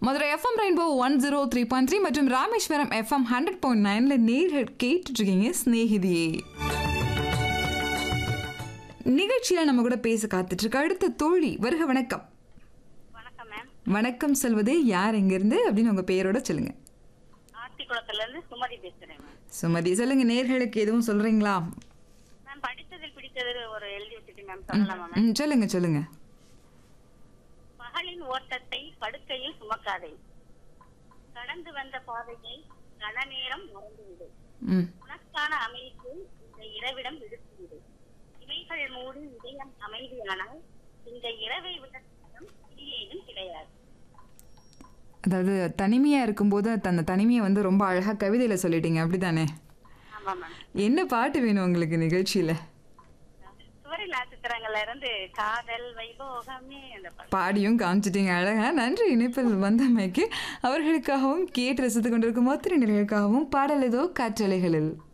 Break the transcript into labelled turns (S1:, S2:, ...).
S1: Madurai FM rainbow one zero three point three மற்றும் Rameswaram FM hundred point நைன்ல நேர்கள் கேட்டுட்டு இருக்கீங்க ஸ்நேகிதியே நிகழ்ச்சியில நம்ம கூட பேச காத்துட்டு இருக்க அடுத்த தோழி வருக வணக்கம்
S2: வணக்கம் மேம்
S1: வணக்கம் சொல்வது யார் எங்கிருந்து அப்படின்னு உங்க பெயரோட சொல்லுங்க
S2: ஆத்திக்குளத்துல இருந்து சுமதி பேசுறேன் மேம்
S1: சுமதி சொல்லுங்க நேர்களுக்கு எதுவும் சொல்றீங்களா
S2: மேம் படித்ததில் பிடித்தது ஒரு எழுதி வச்சுட்டு மேம் சொல்லலாமா மேம்
S1: ம் சொல்லுங்க சொல்லுங்க
S2: பகலின் ஓட்டத்தை படுக்கையில் சுமக்காதே கடந்து வந்த பாதையை கன நேரம் மறந்துவிடு
S1: ம்
S2: உனக்கான அமைப்பு இந்த இரவிடம் விடுத்துவிடு இவைகள் மூடி இதயம் அமைதியானால் இந்த இரவை விட சுகம் இனியேதும் கிடையாது
S1: அதாவது தனிமையா இருக்கும்போது அந்த தனிமையை வந்து ரொம்ப அழகா கவிதையில சொல்லிட்டீங்க அப்படிதானே
S2: ஆமா மேம்
S1: என்ன பாட்டு வேணும் உங்களுக்கு நிகழ்ச்சியில
S2: சுவரி நட்சத்திரங்கள்ல இருந்து காதல் வைபோகமே அந்த பாட்டு
S1: பாடியும் காமிச்சிட்டீங்க அழகா நன்றி இணைப்பில் வந்தமைக்கு அவர்களுக்காகவும் கேட்டு ரசித்துக் கொண்டிருக்கும் ஒத்திரை நிலைகளுக்காகவும் பாடல் ஏதோ காற்றலைகளில்